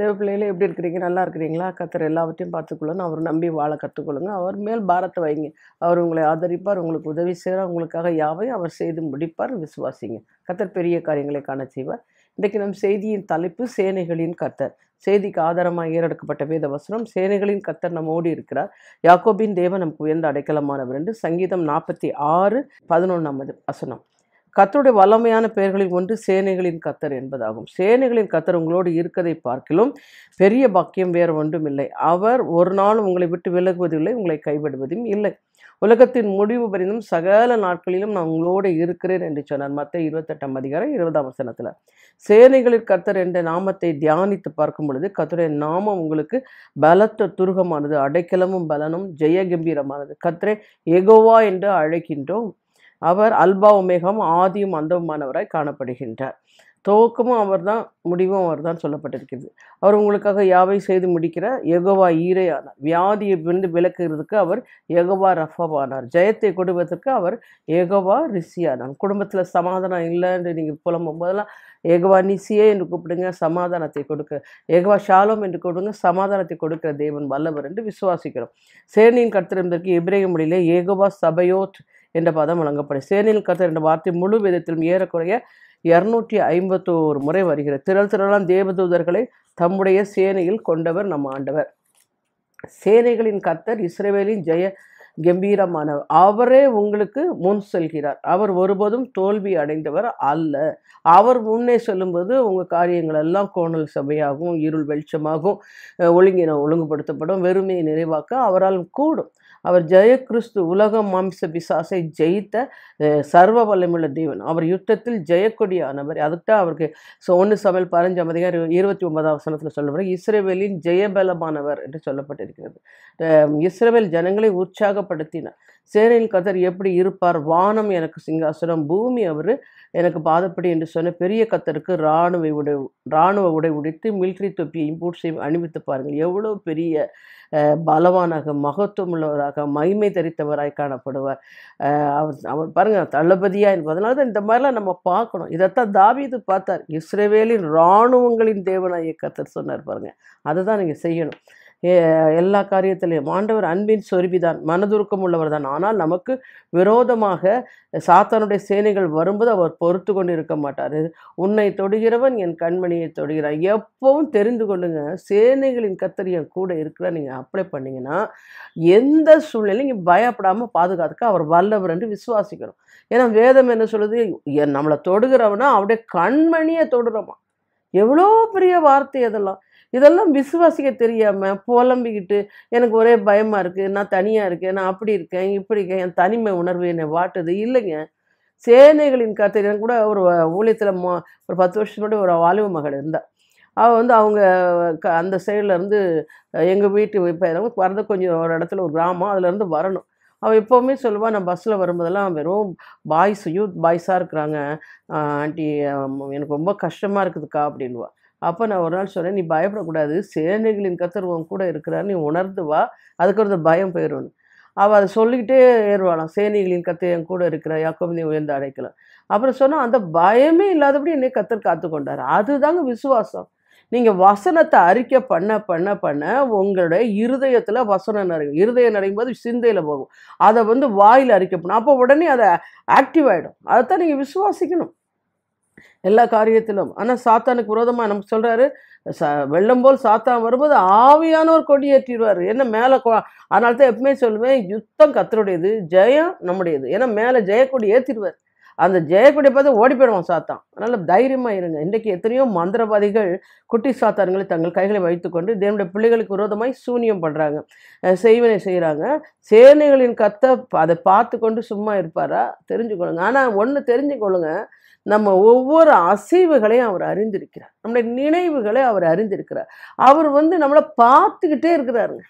தேவ பிள்ளைகளே எப்படி இருக்கிறீங்க நல்லா இருக்கிறீங்களா கத்தர் எல்லாவற்றையும் பார்த்துக்கொள்ளணும் அவர் நம்பி வாழ கற்றுக்கொள்ளுங்க அவர் மேல் பாரத்தை வைங்க அவர் உங்களை ஆதரிப்பார் உங்களுக்கு உதவி செய்கிறார் உங்களுக்காக யாவையும் அவர் செய்து முடிப்பார் விசுவாசிங்க கத்தர் பெரிய காரியங்களை காண செய்வார் இன்றைக்கு நம் செய்தியின் தலைப்பு சேனைகளின் கத்தர் செய்திக்கு ஆதாரமாக ஏறெடுக்கப்பட்ட வேத வசனம் சேனைகளின் கத்தர் நம்மோடு இருக்கிறார் யாக்கோபின் தேவன் நமக்கு உயர்ந்த அடைக்கலமானவர் என்று சங்கீதம் நாற்பத்தி ஆறு பதினொன்றாமது வசனம் கத்தருடைய வல்லமையான பெயர்களில் ஒன்று சேனைகளின் கத்தர் என்பதாகும் சேனைகளின் கத்தர் உங்களோடு இருக்கதை பார்க்கிலும் பெரிய பாக்கியம் வேறு ஒன்றும் இல்லை அவர் ஒரு நாளும் உங்களை விட்டு விலகுவதில்லை உங்களை கைவிடுவதும் இல்லை உலகத்தின் முடிவு பரிந்தும் சகல நாட்களிலும் நான் உங்களோடு இருக்கிறேன் என்று சொன்னார் மற்ற இருபத்தெட்டாம் அதிகாரம் இருபதாம் வசனத்தில் சேனைகளின் கர்த்தர் என்ற நாமத்தை தியானித்து பார்க்கும் பொழுது கர்த்தருடைய நாமம் உங்களுக்கு பலத்த துருகமானது அடைக்கலமும் பலனும் ஜெய கம்பீரமானது கர்த்தரை எகோவா என்று அழைக்கின்றோம் அவர் அல்பா உமேகம் ஆதியும் அந்தவுமானவராய் காணப்படுகின்றார் துவக்கமும் அவர்தான் முடிவும் அவர்தான் சொல்லப்பட்டிருக்கிறது அவர் உங்களுக்காக யாவை செய்து முடிக்கிற எகோவா ஈரையானார் வியாதியை வந்து விளக்குறதுக்கு அவர் எகோவா ரஃபவானார் ஜெயத்தை கொடுப்பதற்கு அவர் ஏகோவா ரிஷியானார் குடும்பத்தில் சமாதானம் இல்லைன்னு நீங்கள் புலம்பும் போதெல்லாம் ஏகவா நிசியே என்று கூப்பிடுங்க சமாதானத்தை கொடுக்க ஏகவா ஷாலோம் என்று கூப்பிடுங்க சமாதானத்தை கொடுக்கிற தேவன் வல்லவர் என்று விசுவாசிக்கிறோம் சேனையின் கர்த்தர் என்பதற்கு எபிரேய மொழியிலே ஏகோவா சபையோட் என்ற பதம் வழங்கப்படும் சேனையின் கர்த்தர் என்ற வார்த்தை முழு விதத்திலும் ஏறக்குறைய இரநூற்றி ஐம்பத்தோரு முறை வருகிறது திரள் திரளாம் தேவதூதர்களை தம்முடைய சேனையில் கொண்டவர் நம் ஆண்டவர் சேனைகளின் கர்த்தர் இஸ்ரேவேலின் ஜெய கம்பீரமானவர் அவரே உங்களுக்கு முன் செல்கிறார் அவர் ஒருபோதும் தோல்வி அடைந்தவர் அல்ல அவர் முன்னே சொல்லும்போது உங்கள் காரியங்கள் எல்லாம் கோணல் சபையாகும் இருள் வெளிச்சமாகும் அஹ் ஒழுங்கின ஒழுங்குபடுத்தப்படும் வெறுமையை நிறைவாக்க அவரால் கூடும் அவர் ஜெய கிறிஸ்து உலக மாம்ச பிசாசை ஜெயித்த அஹ் சர்வ வல்லமுள்ள தேவன் அவர் யுத்தத்தில் ஜெயக்கொடியானவர் அதுக்கு தான் அவருக்கு ஸோ ஒன்று சமையல் பதினஞ்சாம் அதிகாரம் இருபத்தி ஒன்பதாம் வசனத்தில் சொல்லப்படுற இஸ்ரேவேலின் ஜெயபலமானவர் என்று சொல்லப்பட்டிருக்கிறது அஹ் இஸ்ரவேல் ஜனங்களை உற்சாகப்படுத்தினார் சேனையில் கதர் எப்படி இருப்பார் வானம் எனக்கு சிங்காசனம் பூமி அவர் எனக்கு பாதப்படி என்று சொன்ன பெரிய கத்தருக்கு இராணுவ உடை இராணுவ உடை உடைத்து மிலிட்ரி தொப்பியையும் பூட்ஸையும் அணிவித்து பாருங்கள் எவ்வளோ பெரிய அஹ், பலவானாக மகத்துவமுள்ளவராக மகிமை தரித்தவராய் காணப்படுவார் அஹ், அவர் அவர் பாருங்க தளபதியா என்பதனால தான் இந்த மாதிரிலாம் நம்ம பார்க்கணும் இதைத்தான் தாவீது பார்த்தார் இஸ்ரேவேலின் இராணுவங்களின் தேவனாய கத்தர் சொன்னார் பாருங்க அதை தான் நீங்கள் செய்யணும் ஏ- எல்லா காரியத்திலையும் ஆண்டவர் அன்பின் சொருபிதான் மனதுருக்கம் உள்ளவர் தான் ஆனால் நமக்கு விரோதமாக சாத்தானுடைய சேனைகள் வரும்போது அவர் பொறுத்து கொண்டு இருக்க மாட்டார் உன்னை தொடுகிறவன் என் கண்மணியை தொடுகிறான் எப்பவும் தெரிந்து கொள்ளுங்க சேனைகளின் கத்தர் என் கூட இருக்கிற நீங்கள் அப்ளை பண்ணீங்கன்னா எந்த சூழ்நிலையும் நீங்கள் பயப்படாமல் பாதுகாத்துக்க அவர் வல்லவர் என்று விசுவாசிக்கணும் ஏன்னா வேதம் என்ன சொல்லுது என் நம்மளை தொடுகிறவனா அவருடைய கண்மணியை தொடுறோமா எவ்வளோ பெரிய வார்த்தை அதெல்லாம் இதெல்லாம் விசுவாசிக்க தெரியாம புலம்பிக்கிட்டு எனக்கு ஒரே பயமா இருக்கு நான் தனியா இருக்கேன் நான் அப்படி இருக்கேன் இப்படி இருக்கேன் என் தனிமை உணர்வு என்னை வாட்டுது இல்லைங்க சேனைகளின் கத்தை எனக்கு கூட ஒரு ஊழியத்தில் மோ ஒரு பத்து வருஷத்துக்கு முன்னாடி ஒரு வாலிப மகள் இருந்தா அவள் வந்து அவங்க க அந்த சைடில் இருந்து எங்கள் வீட்டு இப்போ வரது கொஞ்சம் ஒரு இடத்துல ஒரு கிராமம் அதுலேருந்து வரணும் அவள் எப்போவுமே சொல்லுவாள் நான் பஸ்ஸில் வரும்போதெல்லாம் வெறும் பாய்ஸ் யூத் பாய்ஸாக இருக்கிறாங்க ஆண்டி எனக்கு ரொம்ப கஷ்டமாக இருக்குதுக்கா அப்படின்வா அப்போ நான் ஒரு நாள் சொன்னேன் நீ பயப்படக்கூடாது சேனைகளின் கத்தர் உன் கூட இருக்கிறார் நீ உணர்ந்து வா அதுக்கு ஒரு பயம் போயிடும் அவள் அதை சொல்லிக்கிட்டே ஏறுவாளாம் சேனைகளின் கத்தர் என் கூட இருக்கிற யாக்கோபு நீ உயர்ந்து அடைக்கலாம் அப்புறம் சொன்னால் அந்த பயமே இல்லாதபடி என்னை கத்தர் காத்து கொண்டார் அதுதாங்க விசுவாசம் நீங்கள் வசனத்தை அறிக்கை பண்ண பண்ண பண்ண உங்களுடைய இருதயத்தில் வசனம் நிறையும் இருதயம் நிறையும் போது சிந்தையில் போகும் அதை வந்து வாயில் அறிக்கை பண்ணணும் அப்போ உடனே அதை ஆக்டிவ் ஆகிடும் அதைத்தான் நீங்கள் விசுவாசிக்கணும் எல்லா காரியத்திலும் ஆனால் சாத்தானுக்கு விரோதமாக நமக்கு சொல்கிறாரு ச வெள்ளம் போல் சாத்தான் வரும்போது ஆவியானவர் கொடி ஏற்றிடுவார் என்ன மேலே அதனால தான் எப்பவுமே சொல்லுவேன் யுத்தம் கத்தருடையது ஜெயம் நம்முடையது ஏன்னா மேலே ஜெயக்கொடி ஏற்றிடுவார் அந்த ஜெயக்கொடியை பார்த்து ஓடி போயிடுவான் சாத்தான் அதனால் தைரியமாக இருங்க இன்றைக்கு எத்தனையோ மந்திரவாதிகள் குட்டி சாத்தான்களை தங்கள் கைகளை வைத்துக்கொண்டு தேவனுடைய பிள்ளைகளுக்கு விரோதமாய் சூனியம் பண்ணுறாங்க செய்வனை செய்கிறாங்க சேனைகளின் கத்தை அதை பார்த்து கொண்டு சும்மா இருப்பாரா தெரிஞ்சுக்கொள்ளுங்க ஆனால் ஒன்று தெரிஞ்சுக்கொள்ளுங்க நம்ம ஒவ்வொரு அசைவுகளையும் அவர் அறிந்திருக்கிறார் நம்முடைய நினைவுகளை அவர் அறிந்திருக்கிறார் அவர் வந்து நம்மளை பார்த்துக்கிட்டே இருக்கிறாருங்க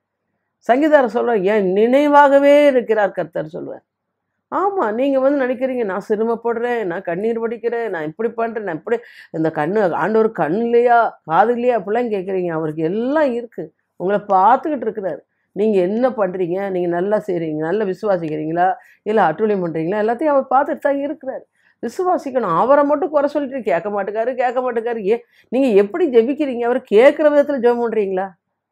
சங்கீதார சொல்றார் என் நினைவாகவே இருக்கிறார் கர்த்தர் சொல்லுவார் ஆமாம் நீங்கள் வந்து நினைக்கிறீங்க நான் சிரமப்படுறேன் நான் கண்ணீர் வடிக்கிறேன் நான் இப்படி பண்ணுறேன் நான் இப்படி இந்த கண்ணு ஆண்டவர் கண் இல்லையா காது இல்லையா அப்படிலாம் கேட்குறீங்க அவருக்கு எல்லாம் இருக்குது உங்களை பார்த்துக்கிட்டு இருக்கிறாரு நீங்கள் என்ன பண்ணுறீங்க நீங்கள் நல்லா செய்கிறீங்க நல்லா விசுவாசிக்கிறீங்களா இல்லை அட்டுழியம் பண்ணுறீங்களா எல்லாத்தையும் அவர் பார்த்துட்டு தான் இருக்கிறார் விசுவாசிக்கணும் அவரை மட்டும் குறை சொல்லிட்டு கேட்க மாட்டேக்காரு கேட்க மாட்டேக்காரு ஏ நீங்க எப்படி ஜெபிக்கிறீங்க அவர் கேட்குற விதத்துல ஜெபம் பண்றீங்களா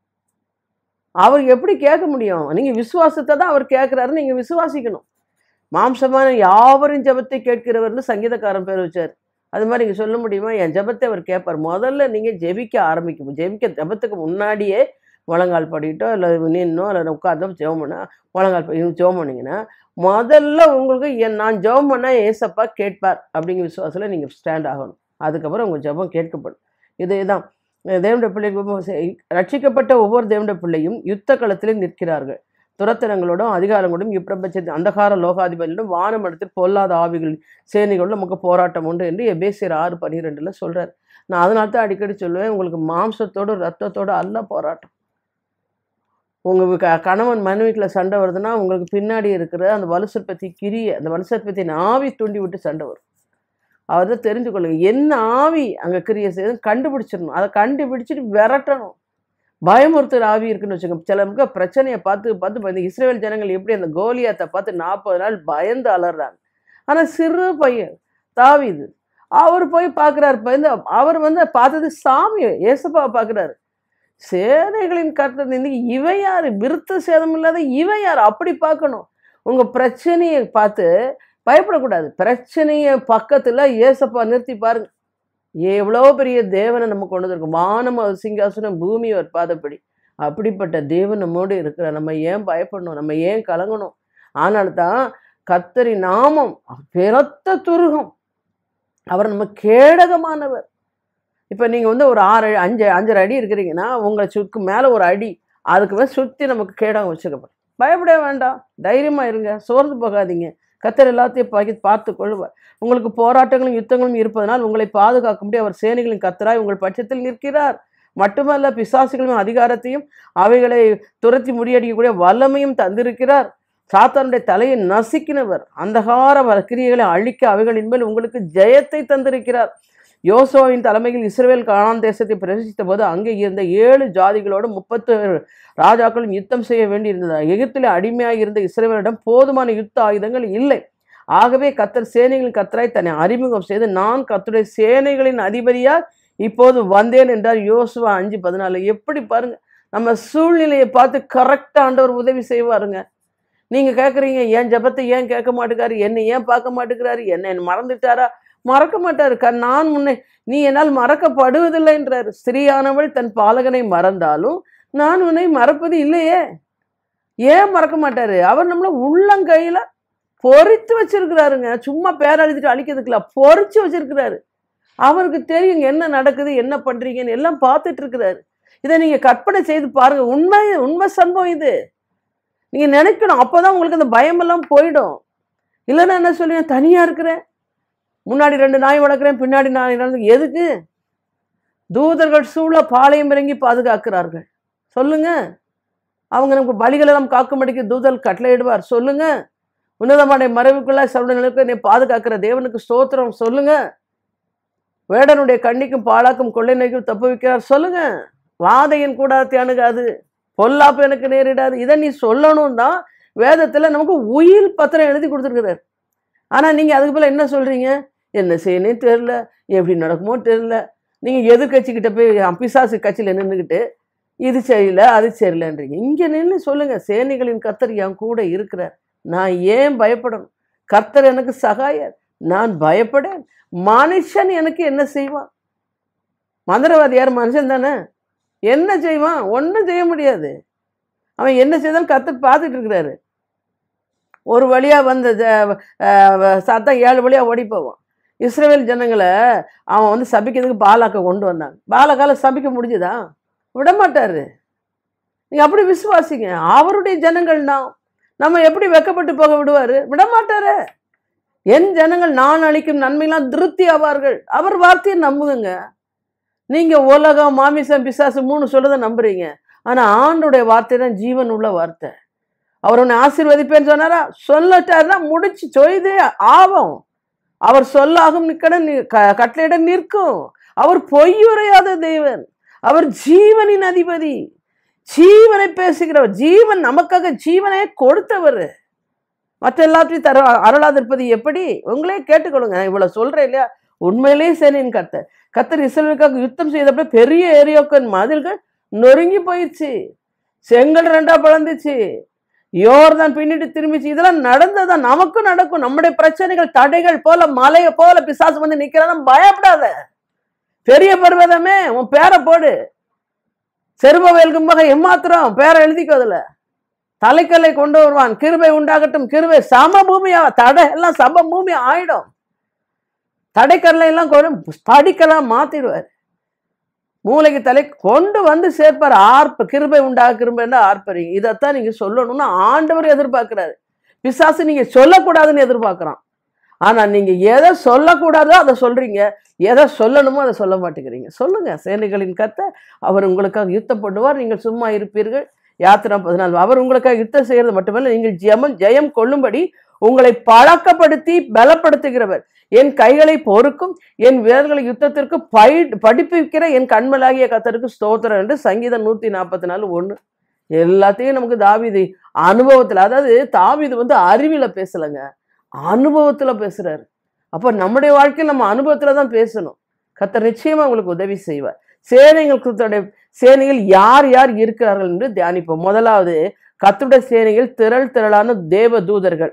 அவர் எப்படி கேட்க முடியும் நீங்க விசுவாசத்தை தான் அவர் கேட்குறாரு நீங்க விசுவாசிக்கணும் மாம்சமான யாவரின் ஜெபத்தை கேட்கிறவர்னு சங்கீதக்காரன் பேர் வச்சார் அது மாதிரி நீங்க சொல்ல முடியுமா என் ஜெபத்தை அவர் கேட்பார் முதல்ல நீங்க ஜெபிக்க ஆரம்பிக்கும் ஜெபிக்க ஜெபத்துக்கு முன்னாடியே முழங்கால் படிக்கிட்டோ இல்லை நின்னோ இல்லை உட்காந்தோ ஜெபம் பண்ணா முழங்கால் படி ஜெபம் பண்ணிங்கன்னா முதல்ல உங்களுக்கு என் நான் ஜெபம் பண்ணால் ஏசப்பா கேட்பார் அப்படிங்கிற விசுவாசத்தில் நீங்கள் ஸ்டாண்ட் ஆகணும் அதுக்கப்புறம் உங்கள் ஜெபம் கேட்கப்படும் இதுதான் தேவனுடைய பிள்ளைகள் ரட்சிக்கப்பட்ட ஒவ்வொரு தேவனுடைய பிள்ளையும் யுத்த களத்திலே நிற்கிறார்கள் துரத்தனங்களோடும் அதிகாரங்களோடும் இப்பிரபஞ்சத்தின் அந்தகார லோகாதிபதியோடும் வானமடத்தில் பொல்லாத ஆவிகள் சேனைகளோடும் நமக்கு போராட்டம் உண்டு என்று எபேசியர் ஆறு பன்னிரெண்டில் சொல்கிறார் நான் அதனால தான் அடிக்கடி சொல்லுவேன் உங்களுக்கு மாம்சத்தோடு ரத்தத்தோடு அல்ல போராட்டம் உங்கள் க கணவன் மனைவிக்குள்ள சண்டை வருதுன்னா உங்களுக்கு பின்னாடி இருக்கிற அந்த வலுசற்பத்தி கிரிய அந்த வலுசற்பத்தின் ஆவி தூண்டி விட்டு சண்டை வரும் அவர் தான் தெரிஞ்சு கொள்ளுங்க என்ன ஆவி அங்கே கிரிய செய்யுது கண்டுபிடிச்சிடணும் அதை கண்டுபிடிச்சிட்டு விரட்டணும் பயமுறுத்துற ஆவி இருக்குன்னு வச்சுக்கோங்க சிலருக்கு பிரச்சனையை பார்த்து பார்த்து பயந்து இஸ்ரேல் ஜனங்கள் எப்படி அந்த கோலியாத்தை பார்த்து நாற்பது நாள் பயந்து அலறாங்க ஆனால் சிறு பையன் தாவிது அவர் போய் பார்க்குறாரு பயந்து அவர் வந்து பார்த்தது சாமி ஏசப்பாவை பார்க்குறாரு சேனைகளின் கர்த்தர் நின்று இவன் யாரு விருத்த சேதம் இல்லாத இவன் யார் அப்படி பார்க்கணும் உங்க பிரச்சனையை பார்த்து பயப்படக்கூடாது பிரச்சனையை பக்கத்துல ஏசப்பா நிறுத்தி பாருங்க எவ்வளோ பெரிய தேவனை நம்ம கொண்டு வந்திருக்கோம் வானம் அவர் சிங்காசனம் பூமி அவர் பாதப்படி அப்படிப்பட்ட தேவன் நம்மோடு இருக்கிற நம்ம ஏன் பயப்படணும் நம்ம ஏன் கலங்கணும் ஆனால் தான் கத்தரி நாமம் பெருத்த துருகம் அவர் நம்ம கேடகமானவர் இப்போ நீங்கள் வந்து ஒரு ஆறு அஞ்சு அஞ்சரை அடி இருக்கிறீங்கன்னா உங்களை சுக்கு மேலே ஒரு அடி அதுக்கு மேலே சுற்றி நமக்கு கேடகம் வச்சுக்கப்படும் பயப்பட வேண்டாம் தைரியமாக இருங்க சோர்ந்து போகாதீங்க கத்தர் எல்லாத்தையும் பாக்கி பார்த்து கொள்வார் உங்களுக்கு போராட்டங்களும் யுத்தங்களும் இருப்பதனால் உங்களை பாதுகாக்கும்படி அவர் சேனைகளின் கத்தராய் உங்கள் பட்சத்தில் நிற்கிறார் மட்டுமல்ல பிசாசுகளும் அதிகாரத்தையும் அவைகளை துரத்தி முறியடிக்கக்கூடிய வல்லமையும் தந்திருக்கிறார் சாத்தானுடைய தலையை நசுக்கினவர் அந்தகார வ- கிரியைகளை அழிக்க அவைகளின் மேல் உங்களுக்கு ஜெயத்தை தந்திருக்கிறார் யோசுவாவின் தலைமையில் இஸ்ரவேல் கானான் தேசத்தை பிரவேசித்த போது அங்கே இருந்த ஏழு ஜாதிகளோடு முப்பத்து ராஜாக்களும் யுத்தம் செய்ய வேண்டியிருந்தது எகிப்தில் அடிமையாக இருந்த இஸ்ரவேலிடம் போதுமான யுத்த ஆயுதங்கள் இல்லை ஆகவே கத்தர் சேனைகளின் கத்தராய் தன்னை அறிமுகம் செய்து நான் கத்தருடைய சேனைகளின் அதிபதியார் இப்போது வந்தேன் என்றார் யோசுவா அஞ்சு பதினாலு எப்படி பாருங்க நம்ம சூழ்நிலையை பார்த்து கரெக்டாக ஆண்டவர் உதவி செய்வாருங்க நீங்க கேட்குறீங்க ஏன் ஜெபத்தை ஏன் கேட்க மாட்டேங்காரு என்னை ஏன் பார்க்க மாட்டேங்கிறாரு என்ன என்ன மறந்துட்டாரா மறக்க மாட்டாரு க நான் முன்னே நீ என்னால் மறக்கப்படுவதில்லைன்றார் ஸ்திரீயானவள் தன் பாலகனை மறந்தாலும் நான் உன்னை மறப்பது இல்லையே ஏன் மறக்க மாட்டாரு அவர் நம்மள உள்ளங்கையில பொறித்து வச்சிருக்கிறாருங்க சும்மா பேரழுதிட்டு அழிக்கிறதுக்குல பொறிச்சு வச்சிருக்கிறாரு அவருக்கு தெரியும் என்ன நடக்குது என்ன பண்றீங்கன்னு எல்லாம் பார்த்துட்டு இருக்கிறாரு இதை நீங்க கற்பனை செய்து பாருங்க உண்மை உண்மை சம்பவம் இது நீங்க நினைக்கணும் அப்பதான் உங்களுக்கு அந்த பயமெல்லாம் போயிடும் இல்லைன்னா என்ன சொல்லுவேன் தனியா இருக்கிறேன் முன்னாடி ரெண்டு நாய் வளர்க்குறேன் பின்னாடி நாய் வளர்க்கு எதுக்கு தூதர்கள் சூழ பாளையம் இறங்கி பாதுகாக்கிறார்கள் சொல்லுங்க அவங்க நமக்கு பலிகளெல்லாம் காக்கும்படிக்கு தூதல் கட்டளையிடுவார் சொல்லுங்க உன்னதமான மறைவுக்குள்ள சவுட நிலைக்கு என்னை பாதுகாக்கிற தேவனுக்கு ஸ்தோத்திரம் சொல்லுங்க வேடனுடைய கண்ணிக்கும் பாழாக்கும் கொள்ளை நோய்க்கும் தப்பு வைக்கிறார் சொல்லுங்க வாதையின் கூடாரத்தை அணுகாது பொல்லாப்பு எனக்கு நேரிடாது இதை நீ சொல்லணும் தான் வேதத்தில் நமக்கு உயில் பத்திரம் எழுதி கொடுத்துருக்கிறார் ஆனால் நீங்கள் அதுக்கு போல என்ன சொல்கிறீங்க என்ன செய்யணும் தெரில எப்படி நடக்குமோ தெரில நீங்கள் எதிர்கட்சிக்கிட்ட போய் பிசாசு கட்சியில் நின்றுக்கிட்டு இது சரியில்லை அது சரியில்லைன்றீங்க இங்கே நின்று சொல்லுங்கள் சேனைகளின் கர்த்தர் என் கூட இருக்கிறார் நான் ஏன் பயப்படணும் கர்த்தர் எனக்கு சகாயர் நான் பயப்படேன் மனுஷன் எனக்கு என்ன செய்வான் மந்திரவாதி யார் மனுஷன் தானே என்ன செய்வான் ஒன்றும் செய்ய முடியாது அவன் என்ன செய்தாலும் கர்த்தர் பார்த்துட்டு இருக்கிறாரு ஒரு வழியாக வந்த ஜ- அஹ் சத்தம் ஏழு வழியாக ஓடி போவான் இஸ்ரவேல் ஜனங்களை அவன் வந்து சபிக்கிறதுக்கு பாலாக்க கொண்டு வந்தாங்க பாலக்கால சபிக்க முடிஞ்சுதா விட மாட்டாரு நீங்கள் அப்படி விசுவாசிங்க அவருடைய ஜனங்கள் தான் நம்ம எப்படி வெக்கப்பட்டு போக விடுவாரு விட மாட்டாரு என் ஜனங்கள் நான் அளிக்கும் நன்மையெல்லாம் திருப்தி ஆவார்கள் அவர் வார்த்தையை நம்புங்க நீங்க உலகம் மாமிசம் பிசாசு மூணு சொல்றதை நம்புறீங்க ஆனா ஆண்டுடைய வார்த்தை தான் ஜீவன் உள்ள வார்த்தை அவர் உன்னை ஆசீர்வதிப்பேன்னு சொன்னாரா சொல்லட்டாருன்னா முடிச்சு சொய்தே ஆகும் அவர் சொல்லாகும் நிக்கட நி- க- கட்டளையிட நிற்கும் அவர் பொய்யுரையாத தேவன் அவர் ஜீவனின் அதிபதி ஜீவனை பேசுகிறவர் ஜீவன் நமக்காக ஜீவனை கொடுத்தவர் மற்ற எல்லாத்தையும் தர அருளாதிருப்பது எப்படி உங்களே கேட்டுக்கொள்ளுங்க நான் இவ்வளவு சொல்றேன் இல்லையா உண்மையிலேயே சேனையின் கத்தர் கத்தர் இஸ்ரேலுக்காக யுத்தம் செய்தப்ப பெரிய ஏரியோக்கன் மதில்கள் நொறுங்கி போயிடுச்சு செங்கல் ரெண்டா பிளந்துச்சு யோர்தான் பின்னிட்டு திரும்பிச்சு இதெல்லாம் நடந்ததா நமக்கும் நடக்கும் நம்முடைய பிரச்சனைகள் தடைகள் போல மலையை போல பிசாசு வந்து நிக்கிறான் பயப்படாத பெரிய பர்வதமே உன் பேரை போடு செருபவேல் கும்பக எம்மாத்திரம் பேரை எழுதிக்கோ அதுல தலைக்கல்லை கொண்டு வருவான் கிருபை உண்டாகட்டும் கிருபை சம பூமியா தடை எல்லாம் சம பூமி ஆயிடும் தடைக்கல்லை எல்லாம் கொண்டு படிக்கெல்லாம் மாத்திடுவார் மூளைக்கு தலை கொண்டு வந்து சேர்ப்பார் ஆர்ப்ப கிருபை உண்டாக கிருபைன்னா ஆர்ப்பறீங்க இதைத்தான் நீங்க சொல்லணும்னு ஆண்டவர் எதிர்பார்க்கிறாரு பிசாசு நீங்க சொல்லக்கூடாதுன்னு எதிர்பார்க்கறான் ஆனா நீங்க எதை சொல்லக்கூடாதோ அதை சொல்றீங்க எதை சொல்லணுமோ அதை சொல்ல மாட்டேங்கிறீங்க சொல்லுங்க சேனைகளின் கத்த அவர் உங்களுக்காக யுத்தம் பண்ணுவார் நீங்கள் சும்மா இருப்பீர்கள் யாத்திரா பதினாலு அவர் உங்களுக்காக யுத்தம் செய்யறது மட்டுமல்ல நீங்கள் ஜெயம் ஜெயம் கொள்ளும்படி உங்களை பழக்கப்படுத்தி பலப்படுத்துகிறவர் என் கைகளை பொறுக்கும் என் வீரர்களை யுத்தத்திற்கு பை படிப்பிக்கிற என் கண்மலாகிய கத்தருக்கு ஸ்தோத்திரம் என்று சங்கீதம் நூத்தி நாற்பத்தி நாலு ஒண்ணு எல்லாத்தையும் நமக்கு தாவீது அனுபவத்துல அதாவது தாவீது வந்து அறிவில பேசலைங்க அனுபவத்துல பேசுறாரு அப்போ நம்முடைய வாழ்க்கையில் நம்ம அனுபவத்துல தான் பேசணும் கத்தர் நிச்சயமா உங்களுக்கு உதவி செய்வார் சேனைகள் கர்த்தருடைய சேனையில் யார் யார் இருக்கிறார்கள் என்று தியானிப்போம் முதலாவது கத்துடைய சேனையில் திரள் திரளான தேவ தூதர்கள்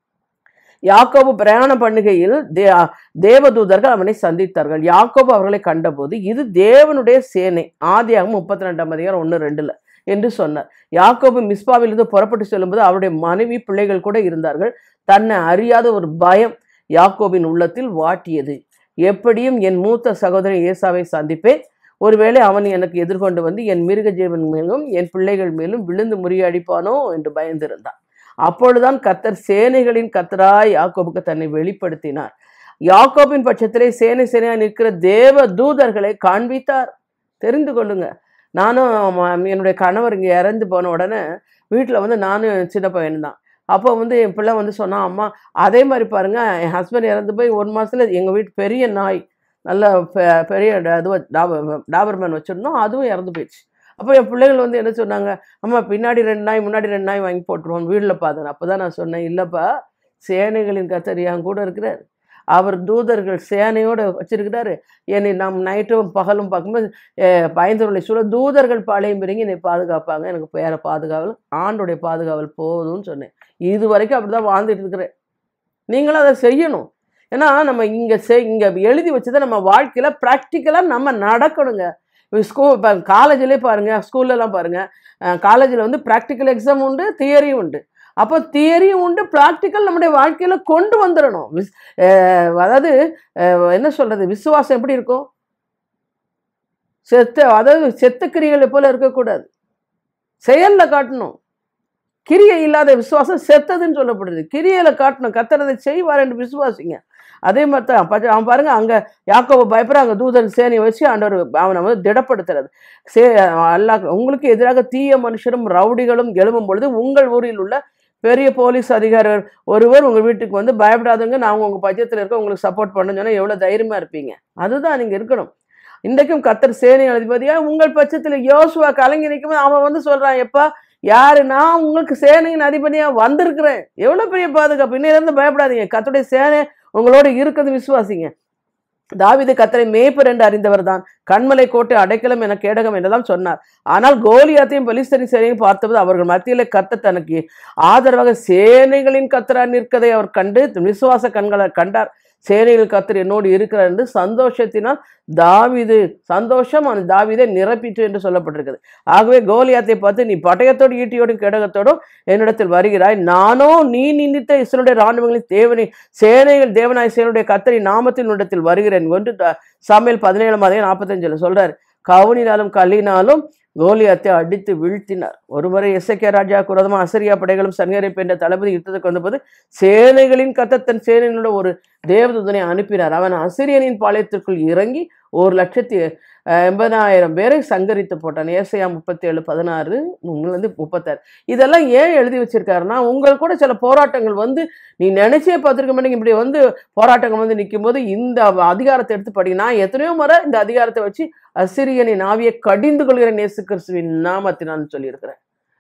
யாக்கோபு பிரயாணம் பண்ணுகையில் தே தேவதூதர்கள் அவனை சந்தித்தார்கள் யாக்கோபு அவர்களை கண்டபோது இது தேவனுடைய சேனை ஆதியாகம் முப்பத்தி ரெண்டாம் அதிகாரம் ஒன்று ரெண்டுல என்று சொன்னார் யாக்கோபு மிஸ்பாவிலிருந்து புறப்பட்டு செல்லும்போது அவருடைய மனைவி பிள்ளைகள் கூட இருந்தார்கள் தன்னை அறியாத ஒரு பயம் யாக்கோபின் உள்ளத்தில் வாட்டியது எப்படியும் என் மூத்த சகோதரன் ஏசாவை சந்திப்பேன் ஒருவேளை அவன் எனக்கு எதிர்கொண்டு வந்து என் மிருக ஜீவன் மேலும் என் பிள்ளைகள் மேலும் விழுந்து முறியடிப்பானோ என்று பயந்திருந்தான் அப்பொழுதுதான் கத்தர் சேனைகளின் கத்தராய் யாக்கோபுக்கு தன்னை வெளிப்படுத்தினார் யாக்கோபின் பட்சத்திலே சேனை சேனையா நிற்கிற தேவ தூதர்களை காண்பித்தார் தெரிந்து கொள்ளுங்க நானும் ம- என்னுடைய கணவர் இங்கே இறந்து போன உடனே வீட்டில் வந்து நானும் சின்ன பையன் தான் அப்போ வந்து என் பிள்ளை வந்து சொன்னான் அம்மா அதே மாதிரி பாருங்க என் ஹஸ்பண்ட் இறந்து போய் ஒரு மாசத்துல எங்கள் வீட்டு பெரிய நாய் நல்ல பெ- பெரிய ட- இது டாபர் டாபர்மேன் வச்சுருந்தோம் அதுவும் இறந்து போயிடுச்சு அப்போ என் பிள்ளைகள் வந்து என்ன சொன்னாங்க அம்மா பின்னாடி ரெண்டு நாய் முன்னாடி ரெண்டு நாய் வாங்கி போட்டுருவோம் வீட்டில் பார்த்தேன் அப்போ தான் நான் சொன்னேன் இல்லைப்பா சேனைகளின் கத்தர் என் கூட இருக்கிறார் அவர் தூதர்கள் சேனையோடு வச்சிருக்கிறாரு என்னை நாம் நைட்டும் பகலும் பார்க்கும்போது அஹ், பயந்தவர்களை சொல்ல தூதர்கள் பாளையம் பிறங்கி என்னை பாதுகாப்பாங்க எனக்கு வேற பாதுகாவல் ஆண்டுடைய பாதுகாவல் போதும்னு சொன்னேன் இது வரைக்கும் அப்படி தான் வாழ்ந்துட்டு இருக்கிறேன் நீங்களும் அதை செய்யணும் ஏன்னா நம்ம இங்கே செய் இங்கே எழுதி வச்சதை நம்ம வாழ்க்கையில் ப்ராக்டிக்கலாக நம்ம நடக்கணுங்க ஸ்கூல் இப்போ காலேஜ்லேயே பாருங்கள் ஸ்கூல்லலாம் பாருங்கள் காலேஜில் வந்து ப்ராக்டிக்கல் எக்ஸாம் உண்டு தியரியும் உண்டு அப்போ தியரியும் உண்டு ப்ராக்டிக்கல் நம்முடைய வாழ்க்கையில் கொண்டு வந்துடணும் விஸ் அஹ் அதாவது அஹ் என்ன சொல்கிறது விசுவாசம் எப்படி இருக்கும் செத்த அதாவது செத்த கிரிகளை போல இருக்கக்கூடாது செயலில் காட்டணும் கிரியை இல்லாத விசுவாசம் செத்ததுன்னு சொல்லப்படுது கிரியையில காட்டணும் கத்தரதை செய்வார் என்று விசுவாசிங்க அதே மாதிரி தான் பச்ச- அவன் பாருங்க அங்க யாக்கோப பயப்படுற அங்க தூதன் சேனையை வச்சு ஆண்டவர் அவனை வந்து திடப்படுத்துறது சே அல்லாஹ் உங்களுக்கு எதிராக தீய மனுஷரும் ரவுடிகளும் எழும்பும் பொழுது உங்கள் ஊரில் உள்ள பெரிய போலீஸ் அதிகாரிகள் ஒருவர் உங்க வீட்டுக்கு வந்து பயப்படாதவங்க நான் உங்க பட்சத்தில் இருக்க உங்களுக்கு சப்போர்ட் பண்ணணும்னு சொன்னா எவ்வளவு தைரியமா இருப்பீங்க அதுதான் நீங்க இருக்கணும் இன்றைக்கும் கத்தர் சேனை அதிபதியா உங்கள் பட்சத்தில் யோசுவா கலங்கி நிற்கும் அவன் வந்து சொல்றான் எப்பா யாரு நான் உங்களுக்கு சேனையின் அதிபதியா வந்திருக்கிறேன் எவ்வளவு பெரிய பாதுகாப்பு இன்னிலிருந்து பயப்படாதீங்க கத்தருடைய சேனை உங்களோட இருக்கிறது விசுவாசிங்க தாவீது கத்தரை மேய்ப்பர் என்று அறிந்தவர் தான் கண்மலை கோட்டை அடைக்கலம் என கேடகம் என்றெல்லாம் சொன்னார் ஆனால் கோலியாத்தையும் பெலிஸ்தரின் சேனையும் பார்த்தபோது அவர்கள் மத்தியிலே கத்த தனக்கு ஆதரவாக சேனைகளின் கத்தரா நிற்கதை அவர் கண்டு விசுவாச கண்களை கண்டார் சேனைகள் கத்தர் என்னோடு இருக்கிறார் என்று சந்தோஷத்தினால் தாவீது சந்தோஷம் அவன் தாவீதை நிரப்பிற்று என்று சொல்லப்பட்டிருக்குது ஆகவே கோலியாத்தை பார்த்து நீ பட்டயத்தோடு ஈட்டியோடும் கேடகத்தோடும் என்னிடத்தில் வருகிறாய் நானோ நீ நிந்தித்த இஸ்ரனுடைய இராணுவங்களின் தேவனை சேனைகள் தேவனாய் சேனுடைய கத்தரி நாமத்தின் இடத்தில் வருகிறேன் என்று த- சாமுவேல் பதினேழாம் அதே நாற்பத்தஞ்சில் சொல்றார் கவுனினாலும் கல்லினாலும் கோலியாத்தை அடித்து வீழ்த்தினார் ஒருமுறை எஸ்ஐகே ராஜா குரதமா அசரியா படைகளும் சன்கரிப்பு என்ற தளபதி யுத்தத்துக்கு வந்தபோது சேனைகளின் கத்தத்தன் சேனைகளோட ஒரு தேவதூதனை அனுப்பினார் அவன் அசிரியனின் பாளையத்திற்குள் இறங்கி ஒரு லட்சத்தி அஹ், எண்பதாயிரம் பேரை சங்கரித்து போட்டான் ஏசையா முப்பத்தி ஏழு பதினாறு வந்து முப்பத்தாறு இதெல்லாம் ஏன் எழுதி வச்சிருக்காருன்னா உங்கள் கூட சில போராட்டங்கள் வந்து நீ நினைச்சே பார்த்துருக்க மாட்டேங்க இப்படி வந்து போராட்டங்கள் வந்து நிற்கும் போது இந்த அதிகாரத்தை எடுத்து படி நான் எத்தனையோ முறை இந்த அதிகாரத்தை வச்சு அசிரியனின் ஆவியை கடிந்து கொள்கிற நேசு கிறிஸ்துவின் நாமத்தினான்னு சொல்லியிருக்கிறேன்